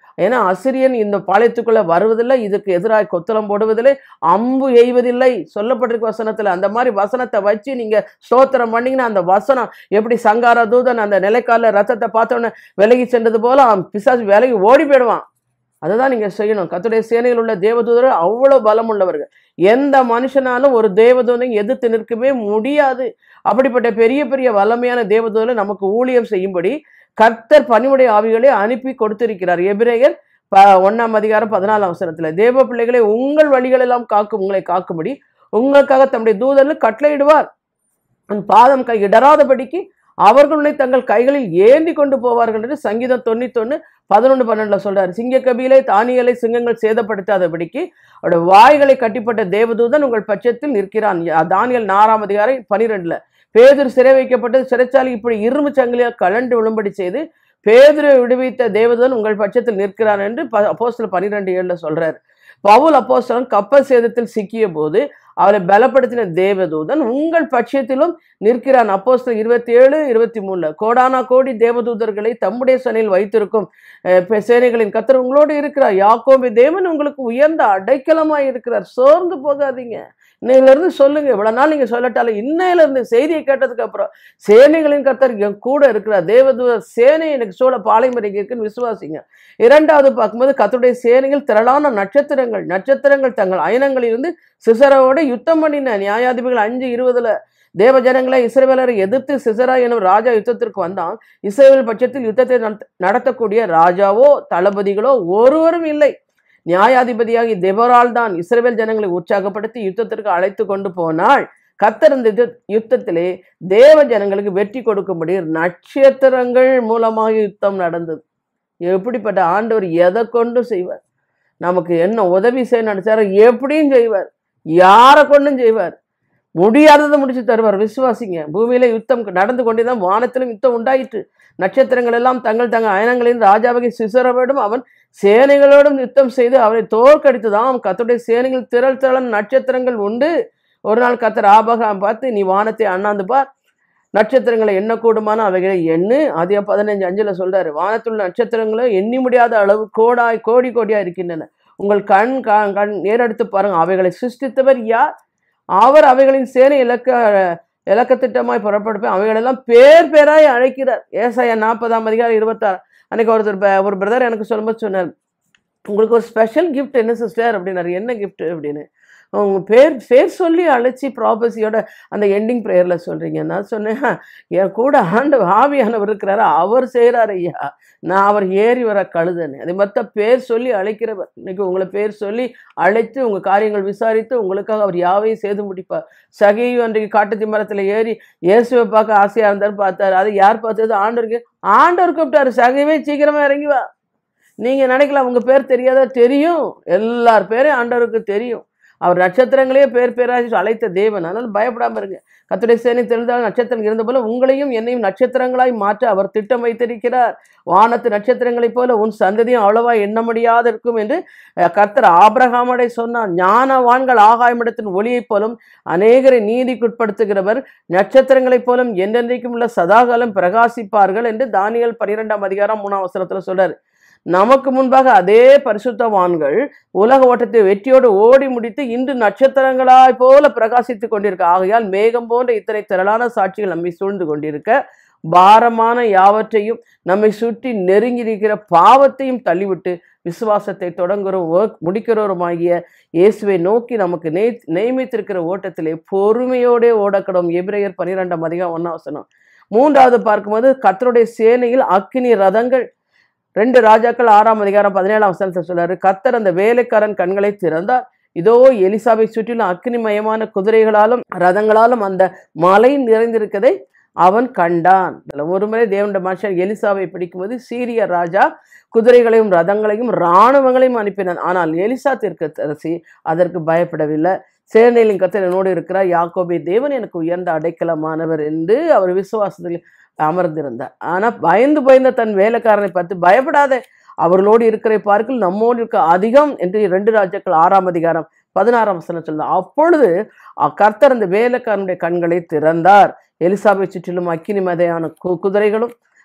ஏன்னா அசிரியன் இந்த பாளையத்துக்குள்ள வருவதில்லை இதுக்கு எதிராக கொத்தளம் போடுவதில்லை அம்பு எய்வதில்லை சொல்லப்பட்டிருக்கு வசனத்துல அந்த மாதிரி வசனத்தை வச்சு நீங்க ஸ்தோத்திரம் பண்ணீங்கன்னா அந்த வசனம் எப்படி சங்கார தூதன் அந்த நிலைக்கால ரத்தத்தை பார்த்தோன்னே விலகி சென்றது போல அவன் பிசாசு விலகி ஓடி போயிடுவான் அதுதான் நீங்க செய்யணும் கத்துடைய சேனையில் உள்ள தேவதூதர் அவ்வளவு பலம் உள்ளவர்கள் எந்த மனுஷனாலும் ஒரு தேவதூதனை எதிர்த்து நிற்கவே முடியாது அப்படிப்பட்ட பெரிய பெரிய வல்லமையான தேவதூதரை நமக்கு ஊழியம் செய்யும்படி கர்த்தர் பணிவுடைய ஆவிகளை அனுப்பி கொடுத்திருக்கிறார் எபிரேயர் ப ஒன்னாம் அதிகாரம் பதினாலாம் அவசரத்துல தேவ பிள்ளைகளை உங்கள் வழிகளெல்லாம் காக்கும் உங்களை காக்கும்படி உங்களுக்காக தம்முடைய தூதர்கள் கட்டளையிடுவார் உன் பாதம் கை இடராதபடிக்கு அவர்களுடைய தங்கள் கைகளில் ஏந்தி கொண்டு போவார்கள் என்று சங்கீதம் தொண்ணூத்தொன்னு பதினொன்று பன்னெண்டுல சொல்றாரு சிங்க கபிலை தானியலை சிங்கங்கள் சேதப்படுத்தாதபடிக்கு அவருடைய வாய்களை கட்டிப்பட்ட தேவதூதன் உங்கள் பட்சத்தில் நிற்கிறான் தானியல் நாறாம் அதிகாரம் பனிரெண்டுல பேதுரு சிறை வைக்கப்பட்டு சிறைச்சாலை இப்படி இரும்பு சங்கிலியால் கலண்டு விழும்படி செய்து பேதுரை விடுவித்த தேவதூதன் உங்கள் பட்சத்தில் நிற்கிறான் என்று ப அப்போஸ்தலர் பனிரெண்டு ஏழுல சொல்றாரு பவுல் அப்போஸ்தலன் கப்பல் சேதத்தில் சிக்கிய போது அவரை பலப்படுத்தின தேவதூதன் உங்கள் பட்சத்திலும் நிற்கிறான் அப்போஸ்தலர் இருபத்தி ஏழு இருபத்தி மூணுல கோடானா கோடி தேவதூதர்களை தம்முடைய சனையில் வைத்திருக்கும் அஹ், பெ- சேனைகளின் கத்தர் உங்களோடு இருக்கிறார் யாக்கோபி தேவன் உங்களுக்கு உயர்ந்த அடைக்கலமாய் இருக்கிறார் சோர்ந்து போகாதீங்க இன்னையில இருந்து சொல்லுங்க இவ்வளவு நாள் நீங்க சொல்லட்டாலும் இன்னையில இருந்து செய்தியை கேட்டதுக்கு அப்புறம் சேனைகளின் கத்தர் என் கூட இருக்கிறார் தேவதூத சேனை எனக்கு சோழ பாலைமறைக்கு இருக்குன்னு விசுவாசிங்க இரண்டாவது பார்க்கும்போது கத்தருடைய சேனையில் திரளான நட்சத்திரங்கள் நட்சத்திரங்கள் தங்கள் அயனங்களிலிருந்து சிசரோட யுத்தம் பண்ணின நியாயாதிபதிகள் அஞ்சு இருபதுல தேவ ஜனங்களை இஸ்ரவேலரை எதிர்த்து சிசரா எனும் ராஜா யுத்தத்திற்கு வந்தான் இஸ்ரவேல் பட்சத்தில் யுத்தத்தை நடத்த- நடத்தக்கூடிய ராஜாவோ தளபதிகளோ ஒருவரும் இல்லை நியாயாதிபதியாகி தெபோரால் தான் இஸ்ரவேல் ஜனங்களை உற்சாகப்படுத்தி யுத்தத்திற்கு அழைத்து கொண்டு போனாள் கத்தர் இந்த யுத்த- யுத்தத்திலே தேவ ஜனங்களுக்கு வெற்றி கொடுக்கும்படி நட்சத்திரங்கள் மூலமாக யுத்தம் நடந்தது எப்படிப்பட்ட ஆண்டவர் எதை கொண்டு செய்வார் நமக்கு என்ன உதவி செய்ய நினைச்சாரோ எப்படியும் செய்வார் யாரை கொண்டும் செய்வார் முடியாததை முடிச்சு தருவார் விசுவாசிங்க பூமியில யுத்தம் நடந்து கொண்டே தான் வானத்திலும் யுத்தம் உண்டாயிற்று நட்சத்திரங்கள் எல்லாம் தங்கள் தங்கள் அயனங்களின் ராஜாவகை சிசரோடும் அவன் சேனைகளோடும் யுத்தம் செய்து அவரை தோற்கடித்துதான் கத்தருடைய சேனைகள் திரள் திரளன் நட்சத்திரங்கள் உண்டு ஒரு நாள் கத்தர் ஆபகாம் பார்த்து நீ வானத்தை அண்ணாந்து பார் நட்சத்திரங்களை எண்ணக்கூடுமான அவைகளை எண்ணு அதே பதினஞ்சு அஞ்சுல சொல்றாரு வானத்துள்ள நட்சத்திரங்களும் எண்ணி முடியாத அளவு கோடாய் கோடி கோடியா இருக்கின்றன உங்கள் கண் கா- கண் நேரெடுத்து பாருங்க அவைகளை சிருஷ்டித்தவர் யார் அவர் அவைகளின் சேனை இலக்க இலக்கத்திட்டமாய் புறப்படுப்பேன் அவைகளெல்லாம் பேர் பேராய் அழைக்கிறார் ஏசாயா நாற்பதாம் அதிகாரம் இருபத்தாறு அன்னைக்கு ஒருத்தர் ப- ஒரு பிரதர் எனக்கு சொல்லும்போது சொன்னார் உங்களுக்கு ஒரு ஸ்பெஷல் கிஃப்ட் என்ன சிஸ்டர் அப்படின்னாரு என்ன gift அப்படின்னு உங்க பேர் பேர் சொல்லி அழைச்சி ப்ராபஸியோட அந்த எண்டிங் ப்ரேயரில் சொல்கிறீங்க நான் சொன்னேன் என் கூட ஆண்டு ஆவியானவர் இருக்கிறாரு அவர் செய்கிறார் ஐயா நான் அவர் ஏறி வர கழுதனே அது மற்ற பேர் சொல்லி அழைக்கிறவர் இன்னைக்கு உங்களை பேர் சொல்லி அழைத்து உங்கள் காரியங்கள் விசாரித்து உங்களுக்காக அவர் யாவையும் செய்து முடிப்பார் சகையும் அன்றைக்கு காட்டுத்தி மரத்தில் ஏறி இயேசுவை பார்க்க ஆசையாக இருந்தார் பார்த்தாரு அது யார் பார்த்தது ஆண்டவருக்கு ஆண்டவர் கூப்பிட்டாரு சகைவே சீக்கிரமாக இறங்கி வா நீங்கள் நினைக்கலாம் உங்கள் பேர் தெரியாதா தெரியும் எல்லார் பேரும் ஆண்டவருக்கு தெரியும் அவர் நட்சத்திரங்களே பேர் பேராக அழைத்த தேவன் அதனால் பயப்படாமல் இருங்க கத்துடைய சேனை தெரிந்தால் நட்சத்திரம் இருந்த போல உங்களையும் என்னையும் நட்சத்திரங்களாய் மாற்ற அவர் திட்டம் வைத்திருக்கிறார் வானத்து நட்சத்திரங்களைப் போல உன் சந்ததியும் அவ்வளவா எண்ண முடியாது இருக்கும் என்று அஹ், கர்த்தர் ஆபிரகாமடை சொன்னார் ஞானவான்கள் ஆகாயமிடத்தின் ஒளியைப் போலும் அநேகரை நீதிக்குட்படுத்துகிறவர் நட்சத்திரங்களைப் போலும் என்றென்றைக்கும் உள்ள சதாகாலம் பிரகாசிப்பார்கள் என்று தானியல் பன்னிரெண்டாம் அதிகாரம் மூணாம் வசனத்துல சொல்றாரு நமக்கு முன்பாக அதே பரிசுத்தவான்கள் உலக ஓட்டத்தை வெற்றியோடு ஓடி முடித்து இன்று நட்சத்திரங்களாய் போல பிரகாசித்துக் கொண்டிருக்க ஆகையால் மேகம் போன்ற இத்தனை திரளான சாட்சிகள் நம்மை சூழ்ந்து கொண்டிருக்க பாரமான யாவற்றையும் நம்மை சுற்றி நெருங்கி இருக்கிற பாவத்தையும் தள்ளிவிட்டு விசுவாசத்தை தொடங்குறோம் work முடிக்கிறோருமாகிய இயேசுவை நோக்கி நமக்கு நே நியமித்திருக்கிற ஓட்டத்திலே பொறுமையோடே ஓடக்கடும் எபிரேயர் பன்னிரெண்டாம் அதிகம் ஒன்றாம் வசனம் மூன்றாவது பார்க்கும்போது கர்த்தருடைய சேனையில் அக்கினி ரதங்கள் ரெண்டு ராஜாக்கள் ஆறாம் அதிகாரம் பதினேழாம் வசனத்தை சொல்றாரு கர்த்தர் அந்த வேலைக்காரன் கண்களை திறந்தார் இதோ எலிசாவை சுற்றிலும் அக்னிமயமான குதிரைகளாலும் ரதங்களாலும் அந்த மலை நிறைந்திருக்கதை அவன் கண்டான் இதுல ஒரு முறை தேவனுடைய மனுஷன் எலிசாவை பிடிக்கும்போது சீரிய ராஜா குதிரைகளையும் ரதங்களையும் இராணுவங்களையும் அனுப்பினான் ஆனால் எலிசா தீர்க்கதரிசி அதற்கு பயப்படவில்லை சேனையின் கத்தர் என்னோடு இருக்கிறார் யாக்கோபே தேவன் எனக்கு உயர்ந்த அடைக்கலமானவர் என்று அவர் விசுவாசத்தில் அமர்ந்திருந்தார் ஆனா பயந்து பயந்த தன் வேலைக்காரனை பார்த்து பயப்படாதே அவர்களோடு இருக்கிற பார்க்கல் நம்மோடு இருக்க அதிகம் என்று ரெண்டு ராஜாக்கள் ஆறாம் அதிகாரம் பதினாறாம் வசனம் சொல்லுது அப்பொழுது அ- கர்த்தர் அந்த வேலைக்காரனுடைய கண்களை திறந்தார் எலிசாபை சுற்றிலும் அக்கினி மதையான கு குதிரைகளும்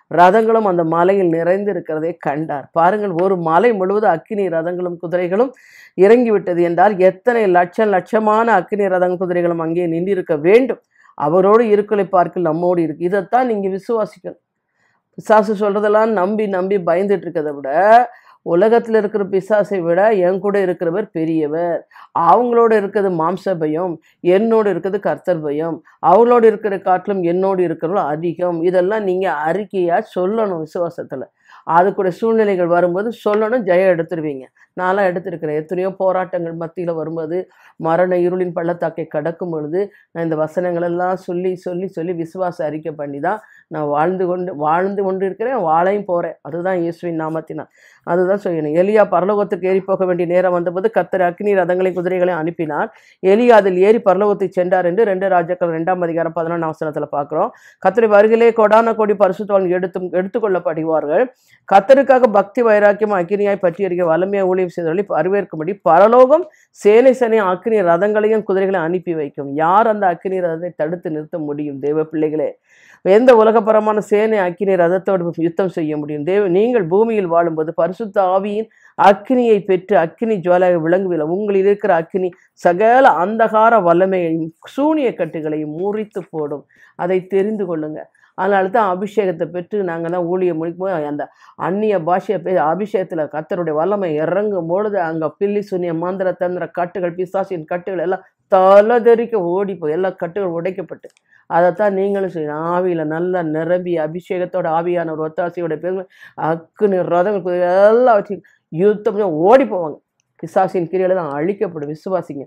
ரதங்களும் அந்த மலையில் நிறைந்து இருக்கிறதை கண்டார் பாருங்கள் ஒரு மலை முழுவதும் அக்கினி ரதங்களும் குதிரைகளும் இறங்கிவிட்டது என்றால் எத்தனை லட்சம் லட்சமான அக்கினி ரதங்கள் குதிரைகளும் அங்கே நின்றிருக்க வேண்டும் அவரோடு இருக்கலை பார்க்க நம்மோடு இருக்கு இதைத்தான் நீங்க விசுவாசிக்கணும் பிசாசு சொல்றதெல்லாம் நம்பி நம்பி பயந்துட்டு இருக்கிறத விட உலகத்தில் இருக்கிற பிசாசை விட என் கூட இருக்கிறவர் பெரியவர் அவங்களோட இருக்கிறது மாம்ச பயம் என்னோடு இருக்கிறது கர்த்தர் பயம் அவங்களோடு இருக்கிற காட்டிலும் என்னோடு இருக்கிறவங்களும் அதிகம் இதெல்லாம் நீங்கள் அறிக்கையாக சொல்லணும் விசுவாசத்தில் அது கூட சூழ்நிலைகள் வரும்போது சொல்லணும் ஜெயம் எடுத்துருவீங்க நான்லாம் எடுத்திருக்கிறேன் எத்தனையோ போராட்டங்கள் மத்தியில் வரும்போது மரண இருளின் பள்ளத்தாக்கை கடக்கும் பொழுது நான் இந்த வசனங்களெல்லாம் சொல்லி சொல்லி சொல்லி விசுவாச அறிக்கை பண்ணி தான் நான் வாழ்ந்து கொண்டு வாழ்ந்து கொண்டு இருக்கிறேன் வாழையும் போகிறேன் அதுதான் இயேசுவின் நாமத்தினால் அதுதான் சொல்லணும் எலியா பரலோகத்துக்கு ஏறி போக வேண்டிய நேரம் வந்தபோது கத்தர் அக்னி ரதங்களையும் குதிரைகளையும் அனுப்பினார் எலியா அதில் ஏறி பரலோகத்துக்கு சென்றார் என்று ரெண்டு ராஜாக்கள் ரெண்டாம் அதிகாரம் பதினொன்றாம் வசனத்தில் பார்க்குறோம் கத்தரை வருகிலே கொடான கோடி பரிசுத்தவான் எடுத்து எடுத்துக்கொள்ளப்படுவார்கள் கத்தருக்காக பக்தி வைராக்கியம் அக்கினியாய் பற்றி அறிக்க வலிமையாக ஊழியம் செய்தவர்களை வரவேற்கும்படி பரலோகம் சேனை சேனை அக்கினி ரதங்களையும் குதிரைகளையும் அனுப்பி வைக்கும் யார் அந்த அக்கினி ரதத்தை தடுத்து நிறுத்த முடியும் தேவ பிள்ளைகளே எந்த உலகப்பரமான சேனை அக்கினி ரதத்தோடு யுத்தம் செய்ய முடியும் தேவ நீங்கள் பூமியில் வாழும்போது பரிசுத்த ஆவியின் அக்கினியை பெற்று அக்கினி ஜுவாலாக விளங்குவில்லை உங்களில் இருக்கிற அக்கினி சகல அந்தகார வல்லமையையும் சூனிய கட்டுகளையும் முறித்து போடும் அதை தெரிந்து கொள்ளுங்க அதனால தான் அபிஷேகத்தை பெற்று நாங்கள்லாம் ஊழியம் முடிக்கும் அந்த அந்நிய பாஷையை பே அபிஷேகத்தில் கத்தருடைய வல்லமை இறங்கும் பொழுது அங்கே பில்லி சுனிய மந்திர தந்திர கட்டுகள் பிசாசின் கட்டுகள் எல்லாம் தலதெறிக்க ஓடி போய் எல்லா கட்டுகள் உடைக்கப்பட்டு அதைத்தான் நீங்களும் செய்யணும் ஆவியில் நல்லா நிரம்பி அபிஷேகத்தோட ஆவியான ஒரு ஒத்தாசையோட பெருமை அக்குன்னு ரதம் குதிரை எல்லாம் வச்சு யுத்தம் ஓடி போவாங்க பிசாசின் கிரியெல்லாம் அழிக்கப்படும் விசுவாசிங்க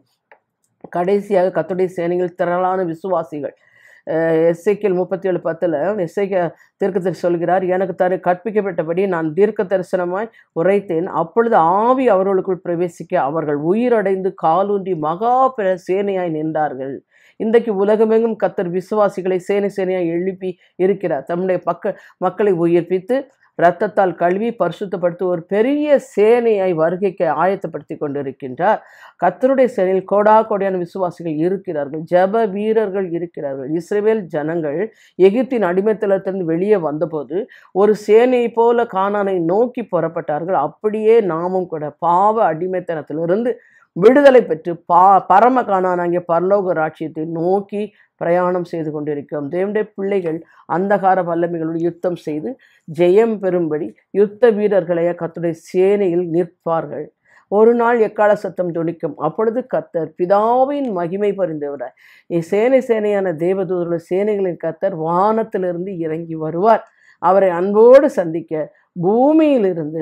கடைசியாக கத்துடைய சேனைகள் திரளான விசுவாசிகள் எஸ்ஐக்கியல் முப்பத்தி ஏழு பத்தில் எஸ்ஐக்க தீர்க்கத்தில் சொல்கிறார் எனக்கு தரு கற்பிக்கப்பட்டபடி நான் தீர்க்க தரிசனமாய் உரைத்தேன் அப்பொழுது ஆவி அவர்களுக்குள் பிரவேசிக்க அவர்கள் உயிரடைந்து காலூன்றி மகா பிற சேனையாய் நின்றார்கள் இன்றைக்கு உலகமெங்கும் கத்தர் விசுவாசிகளை சேனை சேனையாய் எழுப்பி இருக்கிறார் தம்முடைய பக்க மக்களை உயிர்ப்பித்து இரத்தத்தால் கழுவி பரிசுத்தப்படுத்தி ஒரு பெரிய சேனையை வருகைக்கு ஆயத்தப்படுத்தி கொண்டிருக்கின்றார் கத்தருடைய சேனையில் கோடா கோடியான விசுவாசிகள் இருக்கிறார்கள் ஜப வீரர்கள் இருக்கிறார்கள் இஸ்ரேல் ஜனங்கள் எகிப்தின் அடிமைத்தளத்திலிருந்து வெளியே வந்தபோது ஒரு சேனையை போல கானானை நோக்கி புறப்பட்டார்கள் அப்படியே நாமும் கூட பாவ அடிமைத்தனத்திலிருந்து விடுதலை பெற்று பா பரம காணானாகிய பரலோக ராட்சியத்தை நோக்கி பிரயாணம் செய்து கொண்டிருக்கிறோம் தேவனுடைய பிள்ளைகள் அந்தகார வல்லமைகளோடு யுத்தம் செய்து ஜெயம் பெறும்படி யுத்த வீரர்களை கத்துடைய சேனையில் நிற்பார்கள் ஒரு நாள் எக்கால சத்தம் துணிக்கும் அப்பொழுது கத்தர் பிதாவின் மகிமை பறிந்தவரார் சேனை சேனையான தேவதூதர்கள் சேனைகளின் கத்தர் வானத்திலிருந்து இறங்கி வருவார் அவரை அன்போடு சந்திக்க பூமியிலிருந்து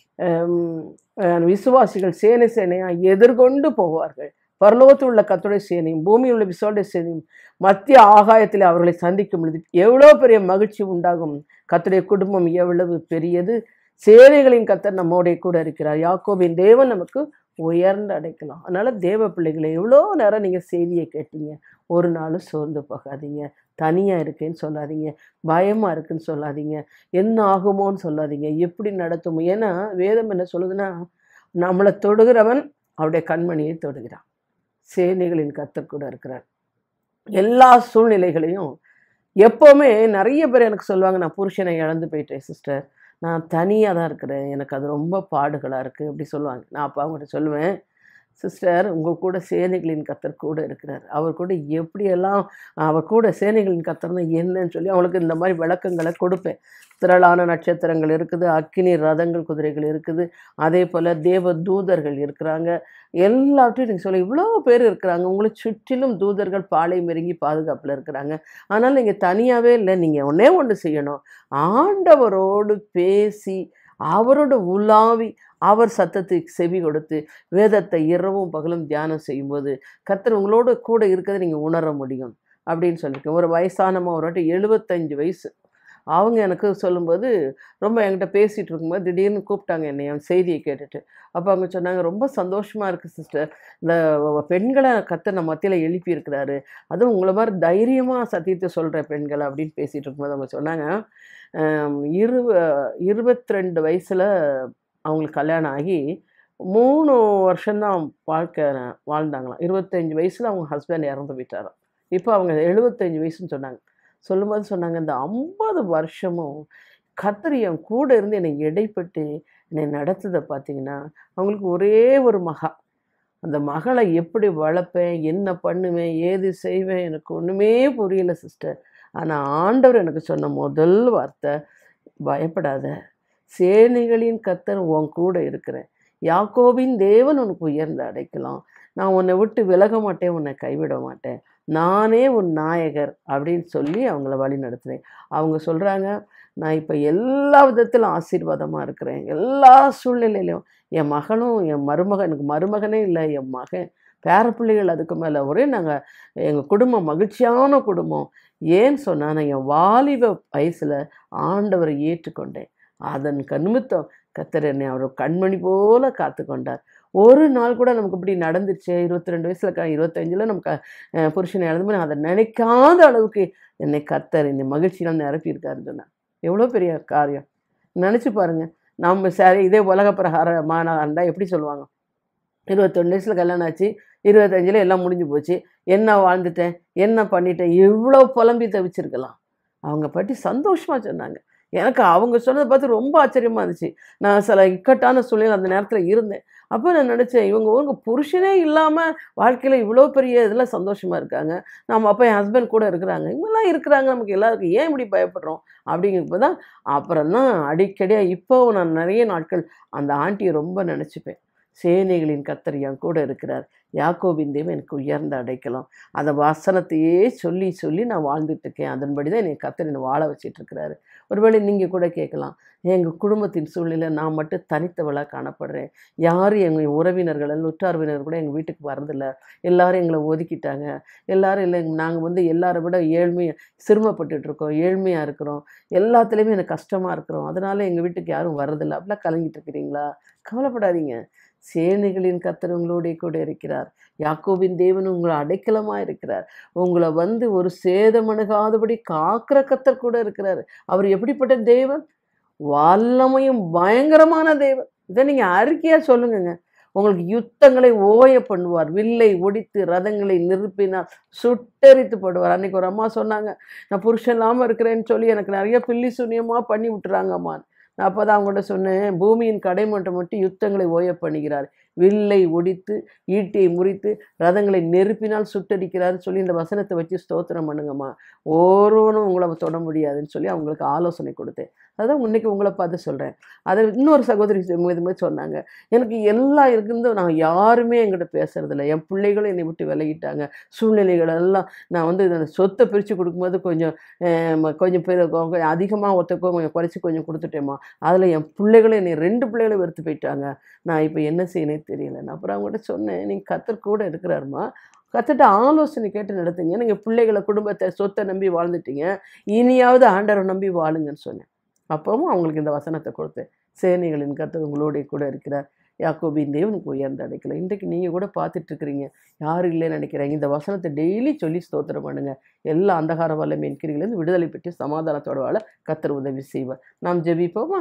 விசுவாசிகள் சேனை சேனையாக எதிர்கொண்டு போவார்கள் பரலோகத்தில் உள்ள கத்துடைய சேனையும் பூமியில் உள்ள விசுவாடைய சேனையும் மத்திய ஆகாயத்தில் அவர்களை சந்திக்கும் பொழுது எவ்வளோ பெரிய மகிழ்ச்சி உண்டாகும் கத்துடைய குடும்பம் எவ்வளவு பெரியது சேனைகளின் கத்தர் நம்மோடைய கூட இருக்கிறார் யாக்கோபின் தேவன் நமக்கு உயர்ந்து அடைக்கலாம் அதனால தேவ பிள்ளைகளை எவ்வளோ நேரம் நீங்கள் செய்தியை கேட்டீங்க ஒரு நாள் சோர்ந்து போகாதீங்க தனியாக இருக்கேன்னு சொல்லாதீங்க பயமாக இருக்குன்னு சொல்லாதீங்க என்ன ஆகுமோன்னு சொல்லாதீங்க எப்படி நடத்துமோ ஏன்னா வேதம் என்ன சொல்லுதுன்னா நம்மளை தொடுகிறவன் அவருடைய கண்மணியை தொடுகிறான் சேனைகளின் கத்தர் கூட இருக்கிறார் எல்லா சூழ்நிலைகளையும் எப்போவுமே நிறைய பேர் எனக்கு சொல்லுவாங்க நான் புருஷனை இழந்து போயிட்டேன் சிஸ்டர் நான் தனியாக தான் இருக்கிறேன் எனக்கு அது ரொம்ப பாடுகளாக இருக்குது அப்படி சொல்லுவாங்க நான் அப்போ அவங்ககிட்ட சொல்லுவேன் சிஸ்டர் உங்கள் கூட சேனைகளின் கத்தர் கூட இருக்கிறார் அவர் கூட எப்படியெல்லாம் அவர் கூட சேனைகளின் கத்தர்னா என்னன்னு சொல்லி அவங்களுக்கு இந்த மாதிரி விளக்கங்களை கொடுப்பேன் திரளான நட்சத்திரங்கள் இருக்குது அக்கினி ரதங்கள் குதிரைகள் இருக்குது அதே போல் தேவ தூதர்கள் இருக்கிறாங்க எல்லாவற்றையும் நீங்கள் சொல்ல இவ்வளோ பேர் இருக்கிறாங்க உங்களை சுற்றிலும் தூதர்கள் பாலை மெருங்கி பாதுகாப்பில் இருக்கிறாங்க அதனால் நீங்கள் தனியாகவே இல்லை நீங்கள் ஒன்றே ஒன்று செய்யணும் ஆண்டவரோடு பேசி அவரோட உலாவி அவர் சத்தத்துக்கு செவி கொடுத்து வேதத்தை இரவும் பகலும் தியானம் செய்யும்போது கர்த்தர் உங்களோட கூட இருக்கிறத நீங்கள் உணர முடியும் அப்படின்னு சொல்லியிருக்கேன் ஒரு வயசானம்மா ஒரு வாட்டி எழுபத்தஞ்சு வயசு அவங்க எனக்கு சொல்லும்போது ரொம்ப என்கிட்ட பேசிகிட்டு இருக்கும்போது திடீர்னு கூப்பிட்டாங்க என்னை என் செய்தியை கேட்டுட்டு அப்போ அவங்க சொன்னாங்க ரொம்ப சந்தோஷமாக இருக்குது சிஸ்டர் இந்த பெண்களை கத்த நம்ம மத்தியில் எழுப்பி இருக்கிறாரு அதுவும் உங்களை மாதிரி தைரியமாக சத்தியத்தை சொல்கிற பெண்கள் அப்படின்னு பேசிகிட்டு இருக்கும்போது அவங்க சொன்னாங்க இரு இருபத்தி ரெண்டு வயசில் அவங்களுக்கு கல்யாணம் ஆகி மூணு வருஷம்தான் வாழ்க்கை வாழ்ந்தாங்களாம் இருபத்தஞ்சி வயசில் அவங்க ஹஸ்பண்ட் இறந்து போயிட்டாராம் இப்போ அவங்க எழுபத்தஞ்சு வயசுன்னு சொன்னாங்க சொல்லும்போது சொன்னாங்க இந்த ஐம்பது வருஷமும் கத்தர் என் கூட இருந்து என்னை இடைப்பட்டு என்னை நடத்துதை பார்த்தீங்கன்னா அவங்களுக்கு ஒரே ஒரு மகா அந்த மகளை எப்படி வளர்ப்பேன் என்ன பண்ணுவேன் ஏது செய்வேன் எனக்கு ஒன்றுமே புரியல சிஸ்டர் ஆனால் ஆண்டவர் எனக்கு சொன்ன முதல் வார்த்தை பயப்படாத சேனைகளின் கத்தர் உன் கூட இருக்கிறேன் யாக்கோபின் தேவன் உனக்கு உயர்ந்து அடைக்கலாம் நான் உன்னை விட்டு விலக மாட்டேன் உன்னை கைவிட மாட்டேன் நானே உன் நாயகர் அப்படின்னு சொல்லி அவங்கள வழி நடத்துகிறேன் அவங்க சொல்கிறாங்க நான் இப்போ எல்லா விதத்திலும் ஆசீர்வாதமாக இருக்கிறேன் எல்லா சூழ்நிலையிலையும் என் மகனும் என் மருமகன் எனக்கு மருமகனே இல்லை என் மகன் பேரப்பிள்ளைகள் அதுக்கு மேலே ஒரே நாங்கள் எங்கள் குடும்பம் மகிழ்ச்சியான குடும்பம் ஏன்னு சொன்னால் நான் என் வாலிப வயசில் ஆண்டவரை ஏற்றுக்கொண்டேன் அதன் கண்மித்தம் கத்தர் என்னை அவர் கண்மணி போல காத்து கொண்டார் ஒரு நாள் கூட நமக்கு இப்படி நடந்துச்சு இருபத்தி ரெண்டு வயசில் க இருபத்தஞ்சில் நமக்கு அஹ், புருஷனை இழந்து அதை நினைக்காத அளவுக்கு என்னை கத்தர் என்னை மகிழ்ச்சியில் நிரப்பியிருக்காருன்னு சொன்னார் எவ்வளோ பெரிய காரியம் நினச்சி பாருங்க நம்ம சரி இதே உலக பிரகாரமான இருந்தால் எப்படி சொல்லுவாங்க இருபத்தொன்று வயசில் கல்யாணம் ஆச்சு இருபத்தஞ்சில் எல்லாம் முடிஞ்சு போச்சு என்ன வாழ்ந்துட்டேன் என்ன பண்ணிட்டேன் எவ்வளோ புலம்பி தவிச்சிருக்கலாம் அவங்க பற்றி சந்தோஷமாக சொன்னாங்க எனக்கு அவங்க சொன்னதை பார்த்து ரொம்ப ஆச்சரியமாக இருந்துச்சு நான் சில இக்கட்டான சூழ்நிலை அந்த நேரத்தில் இருந்தேன் அப்போ நான் நினச்சேன் இவங்க உங்க புருஷனே இல்லாமல் வாழ்க்கையில் இவ்வளோ பெரிய இதில் சந்தோஷமாக இருக்காங்க நம்ம அப்போ என் ஹஸ்பண்ட் கூட இருக்கிறாங்க இவங்கெல்லாம் இருக்கிறாங்க நமக்கு எல்லாருக்கும் ஏன் இப்படி பயப்படுறோம் அப்படிங்கிறப்ப தான் அப்புறம் தான் அடிக்கடியாக இப்போ நான் நிறைய நாட்கள் அந்த ஆண்டியை ரொம்ப நினச்சிப்பேன் சேனைகளின் கத்தர் என் கூட இருக்கிறார் யாக்கோபின் தேவன் எனக்கு உயர்ந்த அடைக்கலாம் அந்த வசனத்தையே சொல்லி சொல்லி நான் வாழ்ந்துட்டு இருக்கேன் அதன்படி தான் என்னை கத்தர் என்னை வாழ வச்சிட்டு இருக்கிறாரு ஒருவேளை நீங்கள் கூட கேட்கலாம் எங்கள் குடும்பத்தின் சூழ்நிலை நான் மட்டும் தனித்தவளாக காணப்படுறேன் யாரும் எங்கள் உறவினர்கள் எல்லாம் உற்றார்வினர் கூட எங்கள் வீட்டுக்கு வரதில்லை எல்லாரும் எங்களை ஒதுக்கிட்டாங்க எல்லாரும் இல்லை நாங்கள் வந்து எல்லாரை விட ஏழ்மையாக சிரமப்பட்டுட்டு இருக்கோம் ஏழ்மையாக இருக்கிறோம் எல்லாத்துலேயுமே எனக்கு கஷ்டமாக இருக்கிறோம் அதனால எங்கள் வீட்டுக்கு யாரும் வர்றதில்லை அப்படிலாம் கலங்கிட்டு இருக்கிறீங்களா கவலைப்படாதீங்க சேனைகளின் கத்தர் உங்களோட கூட இருக்கிறார் யாக்கோபின் தேவன் உங்களை அடைக்கலமாக இருக்கிறார் உங்களை வந்து ஒரு சேதமணுகாதபடி காக்கிற கத்தர் கூட இருக்கிறார் அவர் எப்படிப்பட்ட தேவன் வல்லமையும் பயங்கரமான தேவன் இதை நீங்கள் அறிக்கையாக சொல்லுங்கங்க உங்களுக்கு யுத்தங்களை ஓய பண்ணுவார் வில்லை ஒடித்து ரதங்களை நிறுப்பினார் சுட்டெரித்து போடுவார் அன்னைக்கு ஒரு அம்மா சொன்னாங்க நான் புருஷன் இல்லாமல் இருக்கிறேன்னு சொல்லி எனக்கு நிறைய பில்லி சூனியமாக பண்ணி விட்டுறாங்கம்மா நான் அப்போ தான் அவங்கள்ட்ட சொன்னேன் பூமியின் கடைமட்டம் மட்டும் யுத்தங்களை ஓய பண்ணுகிறார் வில்லை ஒடித்து ஈட்டியை முறித்து ரதங்களை நெருப்பினால் சுட்டடிக்கிறாருன்னு சொல்லி இந்த வசனத்தை வச்சு ஸ்தோத்திரம் பண்ணுங்கம்மா ஒருவனும் உங்களை தொட முடியாதுன்னு சொல்லி அவங்களுக்கு ஆலோசனை கொடுத்தேன் அதான் இன்னைக்கு உங்களை பார்த்து சொல்கிறேன் அதை இன்னொரு சகோதரி இது மாதிரி சொன்னாங்க எனக்கு எல்லாம் இருந்து நான் யாருமே என்கிட்ட பேசுறதில்ல என் பிள்ளைகளும் என்னை விட்டு விலகிட்டாங்க சூழ்நிலைகள் எல்லாம் நான் வந்து இந்த சொத்தை பிரித்து கொடுக்கும்போது கொஞ்சம் அஹ், ம- கொஞ்சம் பேர் கொஞ்சம் அதிகமாக ஒருத்தருக்கோ கொஞ்சம் குறைச்சி கொஞ்சம் கொடுத்துட்டேம்மா அதில் என் பிள்ளைகளும் என்னை ரெண்டு பிள்ளைகளும் வெறுத்து போயிட்டாங்க நான் இப்போ என்ன செய்யணே தெரியல நான் அப்புறம் அவங்ககிட்ட சொன்னேன் நீங்கள் கத்தர் கூட இருக்கிறாருமா கத்துட்டு ஆலோசனை கேட்டு நடத்துங்க நீங்கள் பிள்ளைகளை குடும்பத்தை சொத்தை நம்பி வாழ்ந்துட்டீங்க இனியாவது ஆண்டவரை நம்பி வாழுங்கன்னு சொன்னேன் அப்பவும் அவங்களுக்கு இந்த வசனத்தை கொடுத்தேன் சேனைகளின் கத்தர் உங்களோட கூட இருக்கிறார் யாக்கோபின் தேவனுக்கு உயர்ந்த அடைக்கல இன்றைக்கு நீங்கள் கூட பார்த்துட்டு இருக்கிறீங்க யாரும் இல்லைன்னு நினைக்கிறீங்க இந்த வசனத்தை டெய்லி சொல்லி ஸ்தோத்திரம் பண்ணுங்க எல்லா அந்தகார வல்லமை என்கிறீங்களேருந்து விடுதலை பெற்று சமாதானத்தோட வாழ கத்தர் உதவி செய்வார் நாம் ஜெபிப்போமா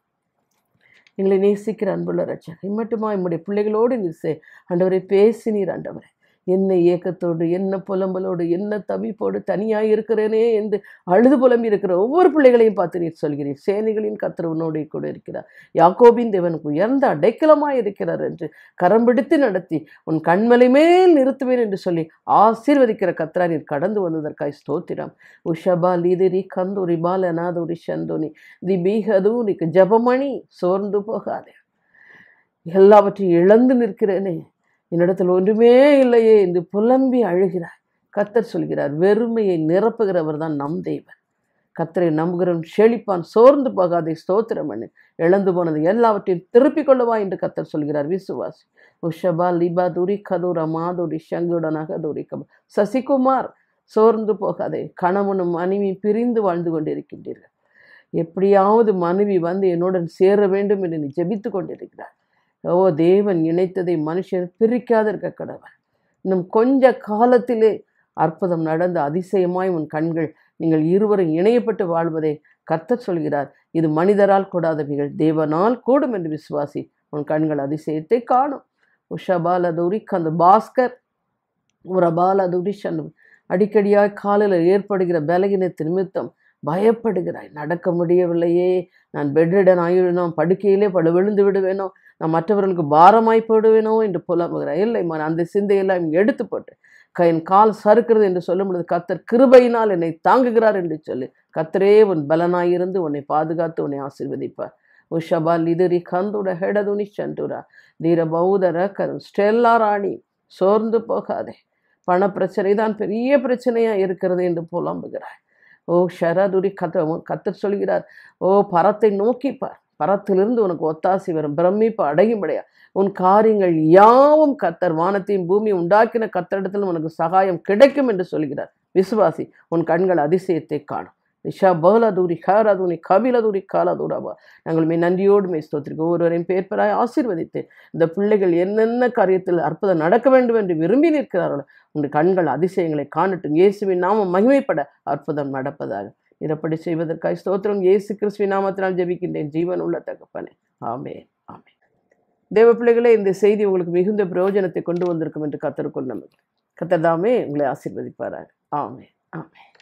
எங்களை நேசிக்கிற அன்புள்ள ரட்சகர் இம்மட்டுமா நம்முடைய பிள்ளைகளோடு நீர் சே ஆண்டவரை பேசினீர் ஆண்டவரே என்ன ஏக்கத்தோடு என்ன புலம்பலோடு என்ன தவிப்போடு தனியாக இருக்கிறேனே என்று அழுது புலம்பி இருக்கிற ஒவ்வொரு பிள்ளைகளையும் பார்த்து நீர் சொல்கிறீர் சேனைகளின் கத்தர் உன்னோடு கூட இருக்கிறார் யாக்கோபின் தேவனுக்கு உயர்ந்த அடைக்கலமாய் இருக்கிறார் என்று கரம் பிடித்து நடத்தி உன் கண்மலை மேல் நிறுத்துவேன் என்று சொல்லி ஆசீர்வதிக்கிற கத்தரா நீர் கடந்து வந்ததற்காய் ஸ்தோத்திரம் உஷபா லீதிரி கந்தூரி பால அநாதூரி சந்தோனி தி பீகதூரிக்கு ஜபமணி சோர்ந்து போகாதே எல்லாவற்றையும் இழந்து நிற்கிறேனே என்னிடத்தில் ஒன்றுமே இல்லையே என்று புலம்பி அழுகிறார் கத்தர் சொல்கிறார் வெறுமையை நிரப்புகிறவர் தான் நம் தெய்வன் கத்தரை நம்புகிறவன் செழிப்பான் சோர்ந்து போகாதே ஸ்தோத்திரம் பண்ணு இழந்து போனது எல்லாவற்றையும் திருப்பிக் கொள்ளவா என்று கத்தர் சொல்கிறார் விசுவாசி உஷபா லிபா துரி கதூர மாதுரி சங்குடனாக துரி கப சசிகுமார் சோர்ந்து போகாதே கணவனும் மனைவி பிரிந்து வாழ்ந்து கொண்டிருக்கின்றீர்கள் எப்படியாவது மனைவி வந்து என்னுடன் சேர வேண்டும் என்று நீ ஜெபித்து கொண்டிருக்கிறார் ஓ தேவன் இணைத்ததை மனுஷன் பிரிக்காத இருக்க கடவன் இன்னும் கொஞ்ச காலத்திலே அற்புதம் நடந்த அதிசயமாய் உன் கண்கள் நீங்கள் இருவரும் இணையப்பட்டு வாழ்வதை கர்த்தர் சொல்கிறார் இது மனிதரால் கூடாதவைகள் தேவனால் கூடும் என்று விசுவாசி உன் கண்கள் அதிசயத்தை காணும் உஷபால துரிக் அந்த பாஸ்கர் உரபால துரிஷன் அடிக்கடியாக காலில் ஏற்படுகிற பலகீனத்தின் நிமித்தம் பயப்படுகிறாய் நடக்க முடியவில்லையே நான் பெட்ரிடன் ஆகிவிடணும் படுக்கையிலே படு விழுந்து விடுவேனோ நான் மற்றவர்களுக்கு பாரமாய் போடுவேனோ என்று புலம்புகிறாய் இல்லை மகன் அந்த சிந்தையெல்லாம் எடுத்து போட்டு க- என் கால் சறுக்கிறது என்று சொல்லும் பொழுது கத்தர் கிருபையினால் என்னை தாங்குகிறார் என்று சொல்லி கத்தரே உன் பலனாயிருந்து உன்னை பாதுகாத்து உன்னை ஆசீர்வதிப்பார் உஷபா லிதுரி கந்துட ஹெடதுனி சந்துரா தீர பௌதர கரும் ஸ்டெல்லா ராணி சோர்ந்து போகாதே பண பிரச்சனை தான் பெரிய பிரச்சனையா இருக்கிறது என்று புலம்புகிறாய் ஓ ஷரதுரி கத்த கத்தர் சொல்கிறார் ஓ பரத்தை நோக்கிப்பார் பரத்திலிருந்து உனக்கு ஒத்தாசி வரும் பிரமிப்பு அடையும்படையா உன் காரியங்கள் யாவும் கத்தர் வானத்தையும் பூமியும் உண்டாக்கின கத்தரிடத்தில் உனக்கு சகாயம் கிடைக்கும் என்று சொல்கிறார் விசுவாசி உன் கண்கள் அதிசயத்தை காணும் நிஷா பௌலதூரி ஹாரதூனி கபிலதூரி காலதூராவா நாங்கள் மே நன்றியோடு மே ஸ்தோத்திரிக்கு ஒருவரையும் பேர்பராய் ஆசீர்வதித்து இந்த பிள்ளைகள் என்னென்ன காரியத்தில் அற்புதம் நடக்க வேண்டும் என்று விரும்பி நிற்கிறார்களோ உங்கள் கண்கள் அதிசயங்களை காணட்டும் இயேசுவின் நாமம் மகிமைப்பட அற்புதம் நடப்பதாக இதப்படி செய்வதற்காக ஸ்தோத்திரம் இயேசு கிறிஸ்துவின் நாமத்தினால் ஜெபிக்கின்றேன் ஜீவன் உள்ள தகப்பனே ஆமே ஆமே தேவ பிள்ளைகளே இந்த செய்தி உங்களுக்கு மிகுந்த பிரயோஜனத்தை கொண்டு வந்திருக்கும் என்று கத்தருக்குள் நம்புகிறேன் கத்தர் தாமே உங்களை ஆசீர்வதிப்பாராக ஆமே ஆமே